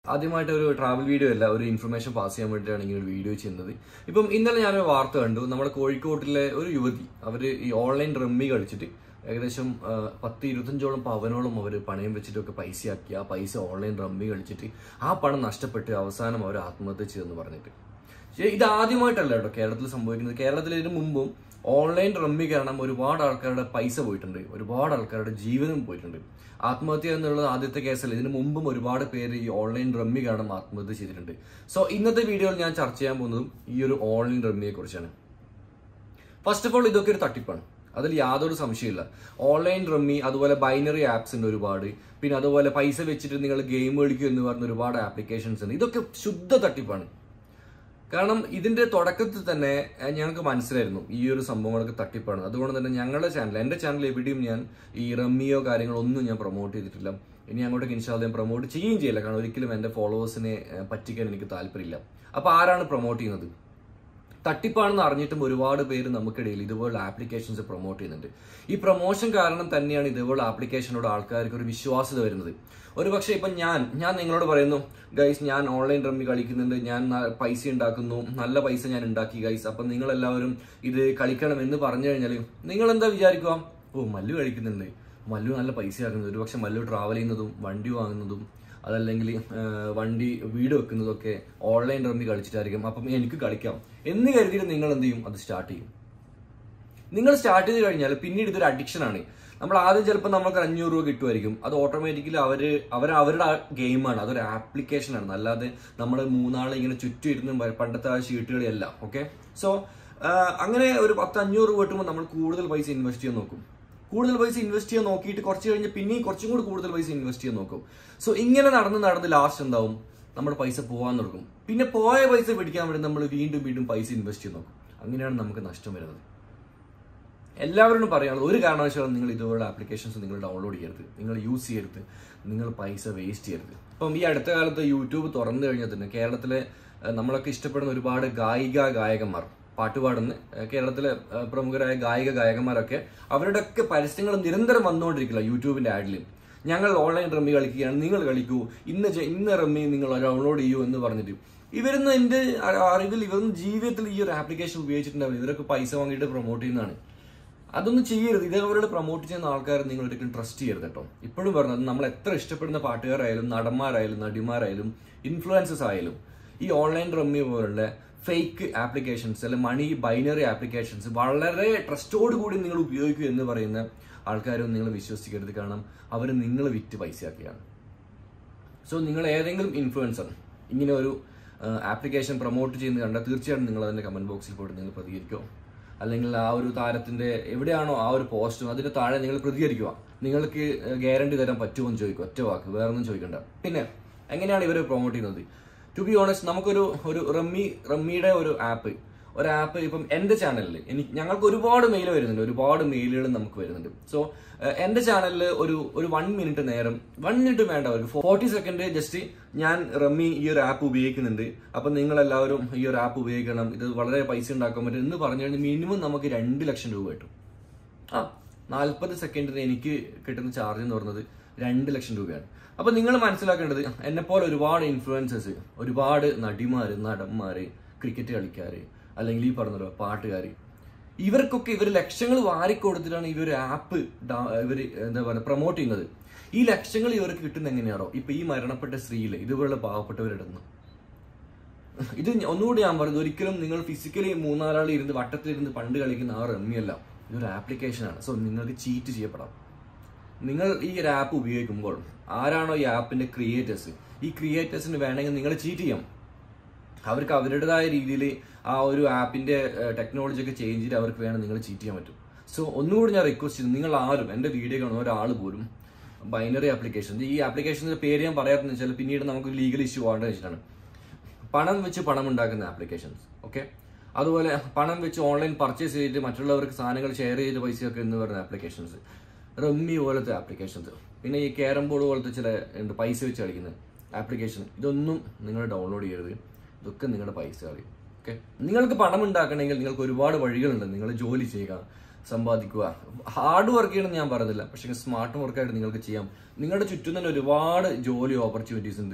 ആദ്യമായിട്ട് ഒരു travel video അല്ല ഒരു ഇൻഫർമേഷൻ പാസ് ചെയ്യാൻ വേണ്ടിയിട്ടാണ് ഇങ്ങനെ ഒരു വീഡിയോ ചെയ്യുന്നത് ഇപ്പം ഇന്നലെ ഞാനൊരു വാർത്ത കണ്ടു നമ്മുടെ കോഴിക്കോട്ടിലെ ഒരു യുവതി അവര് ഈ ഓൺലൈൻ റമ്മി കളിച്ചിട്ട് ഏകദേശം ആ, പത്ത് ഇരുപത്തഞ്ചോളം പവനോളം അവർ പണയം വെച്ചിട്ടൊക്കെ പൈസയാക്കി ആ പൈസ ഓൺലൈൻ റമ്മി കളിച്ചിട്ട് ആ പണം നഷ്ടപ്പെട്ട് അവസാനം അവർ ആത്മഹത്യ ചെയ്തെന്ന് പറഞ്ഞിട്ട് പക്ഷേ ഇത് ആദ്യമായിട്ടല്ല കേട്ടോ കേരളത്തിൽ സംഭവിക്കുന്നത് കേരളത്തിൽ ഇതിനു മുമ്പും ഓൺലൈൻ റമ്മി കാരണം ഒരുപാട് ആൾക്കാരുടെ പൈസ പോയിട്ടുണ്ട് ഒരുപാട് ആൾക്കാരുടെ ജീവനും പോയിട്ടുണ്ട് ആത്മഹത്യ എന്നുള്ളത് ആദ്യത്തെ കേസല്ല ഇതിനു മുമ്പും ഒരുപാട് പേര് ഈ ഓൺലൈൻ റമ്മി കാരണം ആത്മഹത്യ ചെയ്തിട്ടുണ്ട് സോ ഇന്നത്തെ വീഡിയോയിൽ ഞാൻ ചർച്ച ചെയ്യാൻ പോകുന്നതും ഈ ഒരു ഓൺലൈൻ റമ്മിയെ കുറിച്ചാണ് ഫസ്റ്റ് ഓഫ് ഓൾ ഇതൊക്കെ ഒരു തട്ടിപ്പാണ് അതിൽ യാതൊരു സംശയമില്ല ഓൺലൈൻ റമ്മി അതുപോലെ ബൈനറി ആപ്സ് ഉണ്ട് ഒരുപാട് പിന്നെ അതുപോലെ പൈസ വെച്ചിട്ട് നിങ്ങൾ ഗെയിം കളിക്കും എന്ന് പറഞ്ഞ ഒരുപാട് ആപ്ലിക്കേഷൻസ് ഉണ്ട് ഇതൊക്കെ ശുദ്ധ തട്ടിപ്പാണ് കാരണം ഇതിന്റെ തുടക്കത്തിൽ തന്നെ ഏഹ്, ഞങ്ങൾക്ക് മനസ്സിലായിരുന്നു ഈ ഒരു സംഭവങ്ങളൊക്കെ തട്ടിപ്പാണ് അതുകൊണ്ട് തന്നെ ഞങ്ങളുടെ ചാനൽ എന്റെ ചാനൽ എവിടെയും ഞാൻ ഈ റമ്മിയോ കാര്യങ്ങളോ ഒന്നും ഞാൻ പ്രൊമോട്ട് ചെയ്തിട്ടില്ല ഇനി അങ്ങോട്ടേക്ക് ഇൻഷാല്ല ഞാൻ പ്രൊമോട്ട് ചെയ്യുകയും ചെയ്യില്ല കാരണം ഒരിക്കലും എന്റെ ഫോളോവേഴ്സിനെ ഏഹ്, പറ്റിക്കാൻ എനിക്ക് താല്പര്യമില്ല അപ്പൊ ആരാണ് പ്രൊമോട്ട് ചെയ്യുന്നത് തട്ടിപ്പാണെന്ന് അറിഞ്ഞിട്ടും ഒരുപാട് പേര് നമുക്കിടയിൽ ഇതുപോലുള്ള ആപ്ലിക്കേഷൻസ് പ്രൊമോട്ട് ചെയ്യുന്നുണ്ട് ഈ പ്രൊമോഷൻ കാരണം തന്നെയാണ് ഇതുപോലുള്ള ആപ്ലിക്കേഷനോട് ആൾക്കാർക്ക് ഒരു വിശ്വാസ്യത വരുന്നത് ഒരു പക്ഷേ ഇപ്പം ഞാൻ ഞാൻ നിങ്ങളോട് പറയുന്നു ഗൈസ് ഞാൻ ഓൺലൈൻ റമ്മി കളിക്കുന്നുണ്ട് ഞാൻ ന- പൈസ ഉണ്ടാക്കുന്നു നല്ല പൈസ ഞാൻ ഉണ്ടാക്കി ഗൈസ് അപ്പം നിങ്ങൾ എല്ലാവരും ഇത് കളിക്കണം എന്ന് പറഞ്ഞു കഴിഞ്ഞാൽ നിങ്ങൾ എന്താ വിചാരിക്കുക ഓ മല്ലു കളിക്കുന്നുണ്ട് മല്ലു നല്ല പൈസ ആക്കുന്നത് ഒരു പക്ഷെ മല്ലു ട്രാവൽ ചെയ്യുന്നതും വണ്ടി വാങ്ങുന്നതും അതല്ലെങ്കിൽ ആ, വണ്ടി വീട് വെക്കുന്നതൊക്കെ ഓൺലൈൻ റമ്മി കളിച്ചിട്ടായിരിക്കും അപ്പം എനിക്ക് കളിക്കാം എന്ന് കരുതിയിട്ട് നിങ്ങൾ എന്ത് ചെയ്യും അത് സ്റ്റാർട്ട് ചെയ്യും നിങ്ങൾ സ്റ്റാർട്ട് ചെയ്ത് കഴിഞ്ഞാൽ പിന്നീട് ഇതൊരു അഡിക്ഷൻ ആണ് നമ്മൾ ആദ്യം ചിലപ്പോൾ നമുക്ക് അഞ്ഞൂറ് രൂപ കിട്ടുമായിരിക്കും അത് ഓട്ടോമാറ്റിക്കലി അവര് അവർ അവരുടെ ഗെയിമാണ് അതൊരു ആപ്ലിക്കേഷൻ ആണ് അല്ലാതെ നമ്മൾ മൂന്നാളെ ഇങ്ങനെ ചുറ്റും ഇരുന്ന് വ- പണ്ടത്തെ ആ ഷീട്ടുകളിയല്ല ഓക്കെ സോ അങ്ങനെ ഒരു പത്ത് അഞ്ഞൂറ് രൂപ കിട്ടുമ്പോൾ നമ്മൾ കൂടുതൽ പൈസ ഇൻവെസ്റ്റ് ചെയ്യാൻ നോക്കും കൂടുതൽ പൈസ ഇൻവെസ്റ്റ് ചെയ്യാൻ നോക്കിയിട്ട് കുറച്ച് കഴിഞ്ഞ് പിന്നെയും കുറച്ചും കൂടി കൂടുതൽ പൈസ ഇൻവെസ്റ്റ് ചെയ്യാൻ നോക്കും സോ ഇങ്ങനെ നടന്ന് നടന്ന് ലാസ്റ്റ് എന്താവും നമ്മുടെ പൈസ പോകാൻ തുടങ്ങും പിന്നെ പോയ പൈസ പിടിക്കാൻ വേണ്ടി നമ്മൾ വീണ്ടും വീണ്ടും പൈസ ഇൻവെസ്റ്റ് ചെയ്ത് നോക്കും അങ്ങനെയാണ് നമുക്ക് നഷ്ടം വരുന്നത് എല്ലാവരോടും പറയാനുള്ളത് ഒരു കാരണവശാലും നിങ്ങൾ ഇതുപോലുള്ള ആപ്ലിക്കേഷൻസ് നിങ്ങൾ ഡൗൺലോഡ് ചെയ്യരുത് നിങ്ങൾ യൂസ് ചെയ്യരുത് നിങ്ങൾ പൈസ വേസ്റ്റ് ചെയ്യരുത് ഇപ്പം ഈ അടുത്ത കാലത്ത് യൂട്യൂബ് തുറന്നു കഴിഞ്ഞാൽ തന്നെ കേരളത്തിലെ ഏഹ്, നമ്മളൊക്കെ ഇഷ്ടപ്പെടുന്ന ഒരുപാട് ഗായിക ഗായകന്മാർ പാട്ട് പാടുന്ന ഏഹ്, കേരളത്തിലെ ഏഹ്, പ്രമുഖരായ ഗായിക ഗായകന്മാരൊക്കെ അവരുടെയൊക്കെ പരസ്യങ്ങൾ നിരന്തരം വന്നുകൊണ്ടിരിക്കില്ല യൂട്യൂബിന്റെ ആഡിൽ ഞങ്ങൾ ഓൺലൈൻ റമ്മി കളിക്കുകയാണ് നിങ്ങൾ കളിക്കൂ ഇന്ന് ചെ- ഇന്ന് റമ്മി നിങ്ങൾ ഡൗൺലോഡ് ചെയ്യൂ എന്ന് പറഞ്ഞിട്ട് ഇവരൊന്നും എന്റെ അറിവിൽ ഇവരൊന്നും ജീവിതത്തിൽ ഈ ഒരു ആപ്ലിക്കേഷൻ ഉപയോഗിച്ചിട്ടുണ്ടാവില്ല ഇവരൊക്കെ പൈസ വാങ്ങിയിട്ട് പ്രൊമോട്ട് ചെയ്യുന്നതാണ് അതൊന്നും ചെയ്യരുത് ഇതേപോലെ പ്രൊമോട്ട് ചെയ്യുന്ന ആൾക്കാരെ നിങ്ങൾ ഒരിക്കലും ട്രസ്റ്റ് ചെയ്യരുത് കേട്ടോ ഇപ്പോഴും പറഞ്ഞത് നമ്മൾ എത്ര ഇഷ്ടപ്പെടുന്ന പാട്ടുകാരായാലും നടന്മാരായാലും നടിമാരായാലും ഇൻഫ്ലുവൻസസ് ആയാലും ഈ ഓൺലൈൻ റമ്മി പോലുള്ള ഫേക്ക് ആപ്ലിക്കേഷൻസ് അല്ലെങ്കിൽ മണി ബൈനറി ആപ്ലിക്കേഷൻസ് വളരെ ട്രസ്റ്റോട് കൂടി നിങ്ങൾ ഉപയോഗിക്കൂ എന്ന് പറയുന്ന ആൾക്കാരും നിങ്ങൾ വിശ്വസിക്കരുത് കാരണം അവർ നിങ്ങൾ വിറ്റ് പൈസയാക്കിയാണ് സോ നിങ്ങൾ ഏതെങ്കിലും ഇൻഫ്ലുവൻസർ ഇങ്ങനെ ഒരു ആപ്ലിക്കേഷൻ പ്രൊമോട്ട് ചെയ്യുന്നത് കണ്ടാൽ തീർച്ചയായിട്ടും നിങ്ങൾ അതിന്റെ കമന്റ് ബോക്സിൽ പോയിട്ട് നിങ്ങൾ പ്രതികരിക്കുക അല്ലെങ്കിൽ ആ ഒരു താരത്തിന്റെ എവിടെയാണോ ആ ഒരു പോസ്റ്റും അതിന്റെ താഴെ നിങ്ങൾ പ്രതികരിക്കുക നിങ്ങൾക്ക് ഗ്യാരണ്ടി തരാൻ പറ്റുമോ എന്ന് ചോദിക്കുക ഒറ്റ വാക്ക് വേറെ ഒന്നും ചോദിക്കണ്ട പിന്നെ എങ്ങനെയാണ് ഇവർ പ്രൊമോട്ട് ചെയ്യുന്നത് ടു ബി ഓണസ്റ്റ് നമുക്കൊരു ഒരു റമ്മി റമ്മിയുടെ ഒരു ആപ്പ് ഒരു ആപ്പ് ഇപ്പം എന്റെ ചാനലിൽ എനിക്ക് ഞങ്ങൾക്ക് ഒരുപാട് മെയിൽ വരുന്നുണ്ട് ഒരുപാട് മെയിലുകൾ നമുക്ക് വരുന്നുണ്ട് സോ എന്റെ ചാനലിൽ ഒരു ഒരു വൺ മിനിറ്റ് നേരം വൺ മിനിറ്റ് വേണ്ട അവർക്ക് ഫോർട്ടി സെക്കൻഡ് ജസ്റ്റ് ഞാൻ റമ്മി ഈ ഒരു ആപ്പ് ഉപയോഗിക്കുന്നുണ്ട് അപ്പം നിങ്ങൾ എല്ലാവരും ഈ ഒരു ആപ്പ് ഉപയോഗിക്കണം ഇത് വളരെ പൈസ ഉണ്ടാക്കാൻ പറ്റും എന്ന് പറഞ്ഞു കഴിഞ്ഞാൽ മിനിമം നമുക്ക് രണ്ട് ലക്ഷം രൂപ കിട്ടും ആ നാൽപ്പത് സെക്കൻഡിന് എനിക്ക് കിട്ടുന്ന ചാർജ് എന്ന് പറയുന്നത് രണ്ട് ലക്ഷം രൂപയാണ് അപ്പൊ നിങ്ങൾ മനസ്സിലാക്കേണ്ടത് എന്നെ പോലെ ഒരുപാട് ഇൻഫ്ലുവൻസേഴ്സ് ഒരുപാട് നടിമാര് നടന്മാര് ക്രിക്കറ്റ് കളിക്കാര് അല്ലെങ്കിൽ ഈ പറഞ്ഞല്ലോ പാട്ടുകാര് ഇവർക്കൊക്കെ ഇവർ ലക്ഷങ്ങൾ വാരിക്കൊടുത്തിട്ടാണ് ഈ ഒരു ആപ്പ് ഇവർ എന്താ പറയുക പ്രൊമോട്ട് ചെയ്യുന്നത് ഈ ലക്ഷങ്ങൾ ഇവർക്ക് കിട്ടുന്ന എങ്ങനെയാണോ ഇപ്പൊ ഈ മരണപ്പെട്ട സ്ത്രീയില് ഇതുപോലുള്ള പാവപ്പെട്ടവരിടുന്നു ഇത് ഞ- ഒന്നുകൂടി ഞാൻ പറയുന്നത് ഒരിക്കലും നിങ്ങൾ ഫിസിക്കലി മൂന്നാലാൾ ഇരുന്ന് വട്ടത്തിലിരുന്ന് പണ്ട് കളിക്കുന്ന ആ റമ്മിയല്ല ഇതൊരു ആപ്ലിക്കേഷനാണ് സോ നിങ്ങൾക്ക് ചീറ്റ് ചെയ്യപ്പെടാം നിങ്ങൾ ഈ ഒരു ആപ്പ് ഉപയോഗിക്കുമ്പോൾ ആരാണോ ഈ ആപ്പിന്റെ ക്രിയേറ്റേഴ്സ് ഈ ക്രിയേറ്റേഴ്സിന് വേണമെങ്കിൽ നിങ്ങൾ ചീറ്റ് ചെയ്യാം അവർക്ക് അവരുടേതായ രീതിയിൽ ആ ഒരു ആപ്പിന്റെ ടെക്നോളജി ഒക്കെ ചേഞ്ച് ചെയ്ത് അവർക്ക് വേണം നിങ്ങൾ ചീറ്റ് ചെയ്യാൻ പറ്റും സോ ഒന്നുകൂടി ഞാൻ റിക്വസ്റ്റ് ചെയ്തു നിങ്ങൾ ആരും എന്റെ വീഡിയോ കാണുന്ന ഒരാൾ പോലും ബൈനറി ആപ്ലിക്കേഷൻ ഈ ആപ്ലിക്കേഷന്റെ പേര് ഞാൻ പറയാത്തെന്ന് വെച്ചാൽ പിന്നീട് നമുക്ക് ലീഗൽ ഇഷ്യൂ ആണെന്ന് വെച്ചിട്ടാണ് പണം വെച്ച് പണം ഉണ്ടാക്കുന്ന ആപ്ലിക്കേഷൻസ് ഓക്കെ അതുപോലെ പണം വെച്ച് ഓൺലൈൻ പർച്ചേസ് ചെയ്തിട്ട് മറ്റുള്ളവർക്ക് സാധനങ്ങൾ ഷെയർ ചെയ്ത് പൈസയൊക്കെ എന്ന് പറയുന്ന ആപ്ലിക്കേഷൻസ് റമ്മി പോലത്തെ ആപ്ലിക്കേഷൻസ് പിന്നെ ഈ ക്യാരം ബോർഡ് പോലത്തെ ചില ഉണ്ട് പൈസ വെച്ച് കളിക്കുന്ന ആപ്ലിക്കേഷൻ ഇതൊന്നും നിങ്ങൾ ഡൗൺലോഡ് ചെയ്യരുത് ഇതൊക്കെ നിങ്ങളുടെ പൈസ കളയും ഓക്കെ നിങ്ങൾക്ക് പണം ഉണ്ടാക്കണമെങ്കിൽ നിങ്ങൾക്ക് ഒരുപാട് വഴികളുണ്ട് നിങ്ങൾ ജോലി ചെയ്യുക സമ്പാദിക്കുക ഹാർഡ് വർക്ക് ചെയ്യണം ഞാൻ പറയുന്നില്ല പക്ഷേ സ്മാർട്ട് വർക്കായിട്ട് നിങ്ങൾക്ക് ചെയ്യാം നിങ്ങളുടെ ചുറ്റും തന്നെ ഒരുപാട് ജോലി ഓപ്പർച്യൂണിറ്റീസ് ഉണ്ട്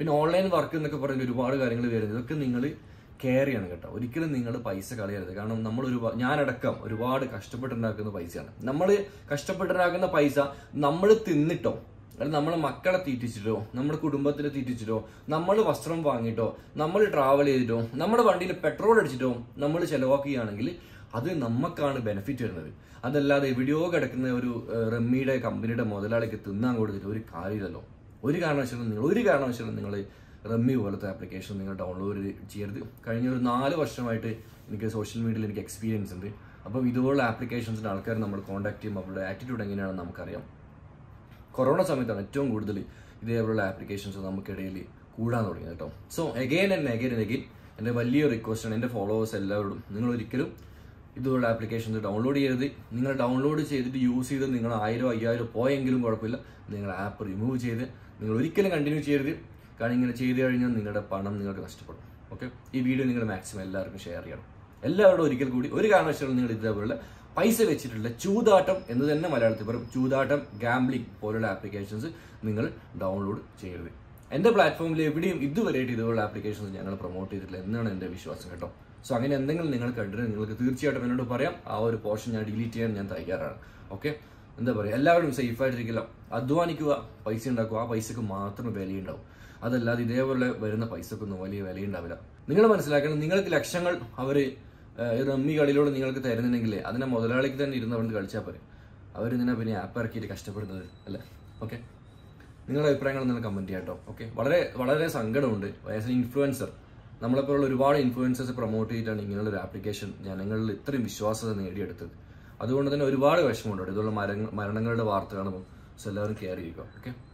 പിന്നെ ഓൺലൈൻ വർക്ക് എന്നൊക്കെ പറയുന്ന ഒരുപാട് കാര്യങ്ങൾ വരുന്നത് ഇതൊക്കെ നിങ്ങൾ കെയർ ചെയ്യണം കേട്ടോ ഒരിക്കലും നിങ്ങൾ പൈസ കളയരുത് കാരണം നമ്മൾ ഒരു ഞാനടക്കം ഒരുപാട് കഷ്ടപ്പെട്ടുണ്ടാക്കുന്ന പൈസയാണ് നമ്മൾ കഷ്ടപ്പെട്ടുണ്ടാക്കുന്ന പൈസ നമ്മൾ തിന്നിട്ടോ അല്ലെങ്കിൽ നമ്മളെ മക്കളെ തീറ്റിച്ചിട്ടോ നമ്മുടെ കുടുംബത്തിനെ തീറ്റിച്ചിട്ടോ നമ്മൾ വസ്ത്രം വാങ്ങിയിട്ടോ നമ്മൾ ട്രാവൽ ചെയ്തിട്ടോ നമ്മുടെ വണ്ടിയിൽ പെട്രോൾ അടിച്ചിട്ടോ നമ്മൾ ചെലവാക്കുകയാണെങ്കിൽ അത് നമുക്കാണ് ബെനിഫിറ്റ് വരുന്നത് അതല്ലാതെ എവിടെയോ കിടക്കുന്ന ഒരു ഏഹ്, റമ്മിയുടെ കമ്പനിയുടെ മുതലാളിക്ക് തിന്നാൻ കൊടുത്തിട്ട് ഒരു കാര്യമില്ലല്ലോ ഒരു കാരണവശാലും നിങ്ങൾ ഒരു കാരണവശാലും നിങ്ങൾ റമ്മി പോലത്തെ ആപ്ലിക്കേഷൻ നിങ്ങൾ ഡൗൺലോഡ് ചെയ്യരുത് കഴിഞ്ഞ ഒരു നാല് വർഷമായിട്ട് എനിക്ക് സോഷ്യൽ മീഡിയയിൽ എനിക്ക് എക്സ്പീരിയൻസ് ഉണ്ട് അപ്പം ഇതുപോലുള്ള ആപ്ലിക്കേഷൻസിൻ്റെ ആൾക്കാർ നമ്മൾ കോൺടാക്ട് ചെയ്യുമ്പോൾ അവരുടെ ആറ്റിറ്റ്യൂഡ് എങ്ങനെയാണെന്ന് നമുക്കറിയാം കൊറോണ സമയത്താണ് ഏറ്റവും കൂടുതൽ ഇതേപോലുള്ള ആപ്ലിക്കേഷൻസ് നമുക്കിടയിൽ കൂടാൻ തുടങ്ങിയത് കേട്ടോ so again and again and again എൻ്റെ വലിയ റിക്വസ്റ്റ് ആണ് എൻ്റെ ഫോളോവേഴ്സ് എല്ലാവരോടും നിങ്ങൾ ഒരിക്കലും ഇതുപോലുള്ള ആപ്ലിക്കേഷൻസ് ഡൗൺലോഡ് ചെയ്യരുത് നിങ്ങൾ ഡൗൺലോഡ് ചെയ്തിട്ട് യൂസ് ചെയ്ത് നിങ്ങൾ ആയിരം അയ്യായിരം പോയെങ്കിലും കുഴപ്പമില്ല നിങ്ങൾ ആപ്പ് റിമൂവ് ചെയ്ത് നിങ്ങൾ ഒരിക്കലും കണ്ടിന്യൂ ചെയ്യരുത് കാരണം ഇങ്ങനെ ചെയ്ത് കഴിഞ്ഞാൽ നിങ്ങളുടെ പണം നിങ്ങൾക്ക് നഷ്ടപ്പെടും ഓക്കെ ഈ വീഡിയോ നിങ്ങൾ മാക്സിമം എല്ലാവർക്കും ഷെയർ ചെയ്യണം എല്ലാവരോടും ഒരിക്കൽ കൂടി ഒരു കാരണവശാലും നിങ്ങൾ ഇതേപോലുള്ള പൈസ വെച്ചിട്ടുള്ള ചൂതാട്ടം എന്ന് തന്നെ മലയാളത്തിൽ പറയും ചൂതാട്ടം ഗാംബ്ലിംഗ് പോലുള്ള ആപ്ലിക്കേഷൻസ് നിങ്ങൾ ഡൗൺലോഡ് ചെയ്യരുത് എൻ്റെ പ്ലാറ്റ്ഫോമിൽ എവിടെയും ഇതുവരെയായിട്ട് ഇതുപോലുള്ള ആപ്ലിക്കേഷൻസ് ഞങ്ങൾ പ്രൊമോട്ട് ചെയ്തിട്ടില്ല എന്നാണ് എൻ്റെ വിശ്വാസം കേട്ടോ സോ അങ്ങനെ എന്തെങ്കിലും നിങ്ങൾ കണ്ടിട്ട് നിങ്ങൾക്ക് തീർച്ചയായിട്ടും എന്നോട് പറയാം ആ ഒരു പോർഷൻ ഞാൻ ഡിലീറ്റ് ചെയ്യാൻ ഞാൻ തയ്യാറാണ് ഓക്കെ എന്താ പറയുക എല്ലാവരും സേഫ് ആയിട്ടിരിക്കില്ല അധ്വാനിക്കുക പൈസ ഉണ്ടാക്കുക ആ പൈസക്ക് മാത്രം വിലയുണ്ടാവും അതല്ലാതെ ഇതേപോലെ വരുന്ന പൈസക്കൊന്നും വലിയ വിലയുണ്ടാവില്ല നിങ്ങൾ മനസ്സിലാക്കണം നിങ്ങൾക്ക് ലക്ഷങ്ങൾ അവർ ഈ റമ്മി കളിയിലൂടെ നിങ്ങൾക്ക് തരുന്നുണ്ടെങ്കിൽ അതിനെ മുതലാളിക്ക് തന്നെ ഇരുന്ന് അവിടെ കളിച്ചാൽ പോരെ അവരിങ്ങനെ പിന്നെ ആപ്പ് ഇറക്കിയിട്ട് കഷ്ടപ്പെടുന്നത് അല്ലേ ഓക്കെ നിങ്ങളുടെ അഭിപ്രായങ്ങൾ നിങ്ങൾ കമന്റ് ചെയ്യാം കേട്ടോ ഓക്കെ വളരെ വളരെ സങ്കടമുണ്ട് ആസ് എൻ ഇൻഫ്ലുവൻസർ നമ്മളെപ്പോലുള്ള ഒരുപാട് ഇൻഫ്ലുവൻസേഴ്സ് പ്രൊമോട്ട് ചെയ്തിട്ടാണ് ഇങ്ങനെയുള്ള ഒരു ആപ്ലിക്കേഷൻ ജനങ്ങളിൽ ഇത്രയും വിശ്വാസത നേടിയെടുത്തത് അതുകൊണ്ട് തന്നെ ഒരുപാട് വിഷമമുണ്ട് ഇതുള്ള മരണ മരണങ്ങളുടെ വാർത്ത കാണുമ്പോൾ സോ എല്ലാവരും കെയർ ചെയ്യുക ഓക്കെ